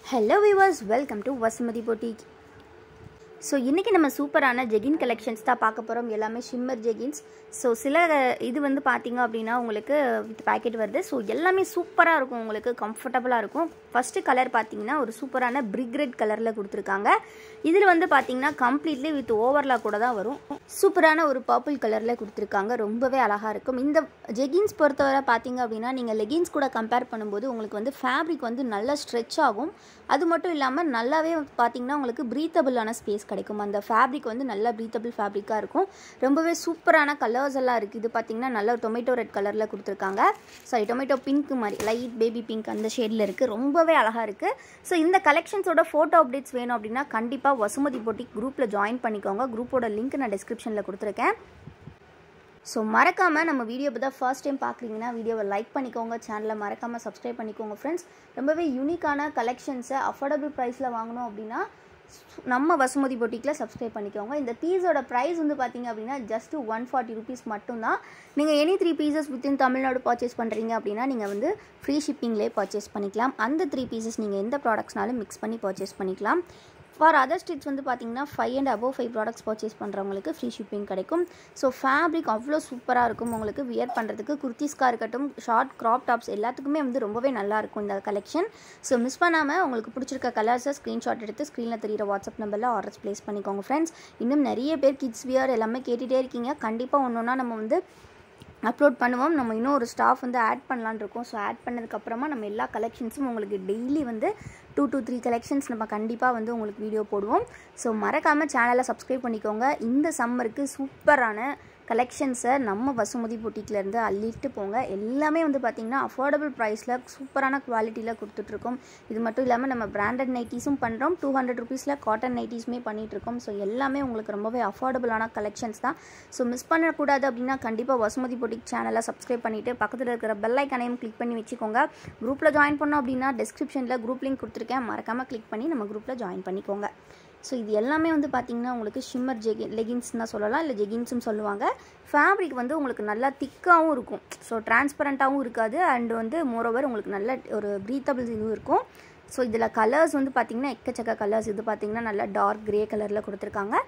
hello viewers welcome to Vasumathi boutique so இன்றைக்கி நம்ம சூப்பரான ஜெகின் கலெக்ஷன்ஸ் தான் பார்க்க போகிறோம் எல்லாமே ஷிம்மர் ஜெகின்ஸ் ஸோ சில இது வந்து பார்த்தீங்க அப்படின்னா உங்களுக்கு வித் பேக்கெட் வருது ஸோ எல்லாமே சூப்பராக இருக்கும் உங்களுக்கு கம்ஃபர்டபுளாக இருக்கும் ஃபஸ்ட்டு கலர் பார்த்தீங்கன்னா ஒரு சூப்பரான பிரிக் ரெட் கலரில் கொடுத்துருக்காங்க இதில் வந்து பார்த்தீங்கன்னா கம்ப்ளீட்லி வித் ஓவர்லாக் கூட தான் வரும் சூப்பரான ஒரு பர்பிள் கலரில் கொடுத்துருக்காங்க ரொம்பவே அழகாக இருக்கும் இந்த ஜெகின்ஸ் பொறுத்தவரை பார்த்தீங்க அப்படின்னா நீங்கள் லெகின்ஸ் கூட கம்பேர் பண்ணும்போது உங்களுக்கு வந்து ஃபேப்ரிக் வந்து நல்லா ஸ்ட்ரெச் ஆகும் அது மட்டும் இல்லாமல் நல்லாவே பார்த்தீங்கன்னா உங்களுக்கு ப்ரீத்தபிளான ஸ்பேஸ் கிடைக்கும் அந்த ஃபேப்ரிக் வந்து நல்லா ப்ரீத்தபிள் ஃபேப்ரிக்காக இருக்கும் ரொம்பவே சூப்பரான கலர்ஸ் எல்லாம் இருக்குது இது பார்த்தீங்கன்னா நல்ல டொமேட்டோ ரெட் கலரில் கொடுத்துருக்காங்க சாரி டொமேட்டோ பிங்க் மாதிரி லைட் பேபி பிங்க் அந்த ஷேடில் இருக்குது ரொம்பவே அழகாக இருக்குது ஸோ இந்த கலெக்ஷன்ஸோட ஃபோட்டோ அப்டேட்ஸ் வேணும் அப்படின்னா கண்டிப்பாக வசுமதி போட்டி குரூப்பில் ஜாயின் பண்ணிக்கோங்க குரூப்போட லிங்க் நான் டிஸ்கிரிப்ஷனில் கொடுத்துருக்கேன் ஸோ மறக்காமல் நம்ம வீடியோ இப்போ தான் ஃபர்ஸ்ட் டைம் பார்க்குறீங்கன்னா வீடியோவை லைக் பண்ணிக்கோங்க சேனலை மறக்காமல் சப்ஸ்கிரைப் பண்ணிக்கோங்க ஃப்ரெண்ட்ஸ் ரொம்பவே யூனிக்கான கலெக்ஷன்ஸை அஃபோர்டபுள் ப்ரைஸில் வாங்கணும் அப்படின்னா நம்ம வசுமதி பொட்டிக்கில் சப்ஸ்கிரைப் பண்ணிக்கோங்க இந்த பீஸோட ப்ரைஸ் வந்து பார்த்தீங்க அப்படின்னா ஜஸ்ட் ஒன் ஃபார்ட்டி ருபீஸ் மட்டும்தான் நீங்கள் any three pieces within Tamil Nadu purchase பண்ணுறீங்க அப்படின்னா நீங்கள் வந்து ஃப்ரீ ஷிப்பிங்லேயே பர்ச்சேஸ் பண்ணிக்கலாம் அந்த த்ரீ பீசஸ் நீங்கள் எந்த ப்ராடக்ட்ஸ்னாலும் மிக்ஸ் பண்ணி பர்ச்சேஸ் பண்ணிக்கலாம் ஃபார் அதர் ஸ்டேட்ஸ் வந்து பார்த்தீங்கன்னா five and above five products purchase பண்ணுறவங்களுக்கு ஃப்ரீ ஷிப்பிங் கிடைக்கும் ஸோ ஃபேப்ரிக் அவ்வளோ சூப்பராக இருக்கும் உங்களுக்கு வியர் பண்ணுறதுக்கு குர்த்திஸ்க்காக இருக்கட்டும் ஷார்ட் க்ராப் டாப்ஸ் எல்லாத்துக்குமே வந்து ரொம்பவே நல்லா இருக்கும் இந்த கலெக்ஷன் ஸோ மிஸ் பண்ணாமல் உங்களுக்கு பிடிச்சிருக்க கலர்ஸை ஸ்க்ரீன்ஷாட் எடுத்து ஸ்க்ரீனில் தெரியிற வாட்ஸ்அப் நம்பரில் ஆர்டர்ஸ் ப்ளேஸ் பண்ணிக்கோங்க ஃப்ரெண்ட்ஸ் இன்னும் நிறைய பேர் கிட்ஸ் வியர் எல்லாமே கேட்டுகிட்டே இருக்கீங்க கண்டிப்பாக ஒன்று ஒன்றா நம்ம வந்து அப்லோட் பண்ணுவோம் நம்ம இன்னும் ஒரு ஸ்டாஃப் வந்து ஆட் பண்ணலான் இருக்கோம் ஸோ ஆட் பண்ணதுக்கப்புறமா நம்ம எல்லா கலெக்ஷன்ஸும் உங்களுக்கு டெய்லி வந்து டூ டூ த்ரீ கலெக்ஷன்ஸ் நம்ம கண்டிப்பாக வந்து உங்களுக்கு வீடியோ போடுவோம் ஸோ மறக்காமல் சேனலை சப்ஸ்கிரைப் பண்ணிக்கோங்க இந்த சம்மருக்கு சூப்பரான கலெக்ஷன்ஸை நம்ம வசுமதி பொட்டிக்கிலேருந்து அள்ளிட்டு போங்க எல்லாமே வந்து பார்த்திங்கன்னா அஃபோர்டபுள் ப்ரைஸில் சூப்பரான குவாலிட்டியில் கொடுத்துட்ருக்கோம் இது மட்டும் இல்லாமல் நம்ம பிராண்டட் நைட்டிஸும் பண்ணுறோம் டூ ஹண்ட்ரட் ருபீஸில் காட்டன் நைட்டிஸுமே பண்ணிகிட்ருக்கோம் ஸோ எல்லாமே உங்களுக்கு ரொம்பவே அஃபோர்டபுளான கலெக்ஷன்ஸ் தான் ஸோ மிஸ் பண்ணக்கூடாது அப்படின்னா கண்டிப்பாக வசுமதி பொட்டிக் சேனலை சப்ஸ்கிரைப் பண்ணிவிட்டு பக்கத்தில் இருக்கிற பெல் ஐக்கனையும் கிளிக் பண்ணி வச்சுக்கோங்க குரூப்பில் ஜாயின் பண்ணோம் அப்படின்னா டிஸ்கிரிப்ஷனில் குரூப் லிங்க் கொடுத்துருக்கேன் மறக்காமல் கிளிக் பண்ணி நம்ம குரூப்பில் ஜாயின் பண்ணிக்கோங்க ஸோ இது எல்லாமே வந்து பார்த்திங்கன்னா உங்களுக்கு ஷிம்மர் ஜெகி லெகின்ஸ் தான் சொல்லலாம் இல்லை ஜெகின்ஸும் சொல்லுவாங்க ஃபேப்ரிக் வந்து உங்களுக்கு நல்லா திக்காகவும் இருக்கும் ஸோ டிரான்ஸ்பரண்ட்டாகவும் இருக்காது அண்ட் வந்து மோரோவர் உங்களுக்கு நல்ல ஒரு ப்ரீத்தபிள் இதுவும் இருக்கும் ஸோ இதில் கலர்ஸ் வந்து பார்த்திங்கன்னா எக்கச்சக்க கலர்ஸ் இது பார்த்திங்கன்னா நல்லா டார்க் க்ரே கலரில் கொடுத்துருக்காங்க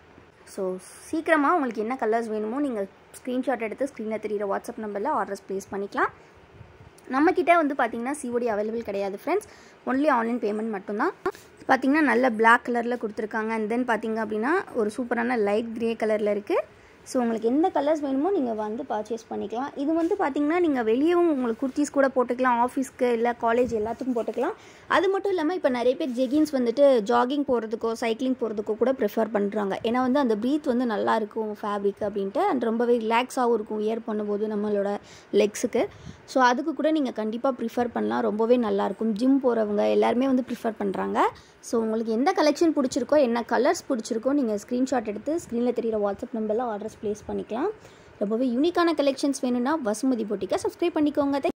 ஸோ சீக்கிரமாக உங்களுக்கு என்ன கலர்ஸ் வேணுமோ நீங்கள் ஸ்க்ரீன்ஷாட் எடுத்து ஸ்க்ரீனில் தெரியிற வாட்ஸ்அப் நம்பரில் ஆர்டர்ஸ் ப்ளேஸ் பண்ணிக்கலாம் நம்மக்கிட்ட வந்து பார்த்திங்கன்னா சிஓடி அவைலபிள் கிடையாது ஃப்ரெண்ட்ஸ் ஒன்லி ஆன்லைன் பேமெண்ட் மட்டும்தான் பார்த்திங்கன்னா நல்ல பிளாக் கலரில் கொடுத்துருக்காங்க அண்ட் தென் பார்த்திங்க அப்படின்னா ஒரு சூப்பரான லைட் க்ரே கலரில் இருக்குது ஸோ உங்களுக்கு எந்த கலர்ஸ் வேணுமோ நீங்கள் வந்து பர்ச்சேஸ் பண்ணிக்கலாம் இது வந்து பார்த்திங்கன்னா நீங்கள் வெளியவும் உங்களுக்கு குர்த்திஸ் கூட போட்டுக்கலாம் ஆஃபீஸ்க்கு இல்லை காலேஜ் எல்லாத்துக்கும் போட்டுக்கலாம் அது மட்டும் இல்லாமல் இப்போ நிறைய பேர் ஜெகின்ஸ் வந்துட்டு ஜாகிங் போகிறதுக்கோ சைக்கிளிங் போகிறதுக்கோ கூட ப்ரிஃபர் பண்ணுறாங்க ஏன்னா வந்து அந்த ப்ரீத் வந்து நல்லா இருக்கும் ஃபேப்ரிக் அப்படின்ட்டு அண்ட் ரொம்பவே ரிலாக்ஸாகவும் இருக்கும் இயர் பண்ணும்போது நம்மளோட லெக்ஸுக்கு ஸோ அதுக்கு கூட நீங்கள் கண்டிப்பாக ப்ரிஃபர் பண்ணலாம் ரொம்பவே நல்லாயிருக்கும் ஜிம் போகிறவங்க எல்லாருமே வந்து ப்ரிஃபர் பண்ணுறாங்க ஸோ உங்களுக்கு எந்த கலெக்ஷன் பிடிச்சிருக்கோ என்ன கலர்ஸ் பிடிச்சிருக்கோ நீங்கள் ஸ்க்ரீன்ஷாட் எடுத்து ஸ்க்ரீனில் தெரியிற வாட்ஸ்அப் நம்பரில் ஆர்டர்ஸ் ப்ளேஸ் பண்ணிக்கலாம் ரொம்பவே யூனிக்கான கலெக்ஷன்ஸ் வேணும்னா வசுமதி போட்டிக்கை சப்ஸ்கிரைப் பண்ணிக்கோங்க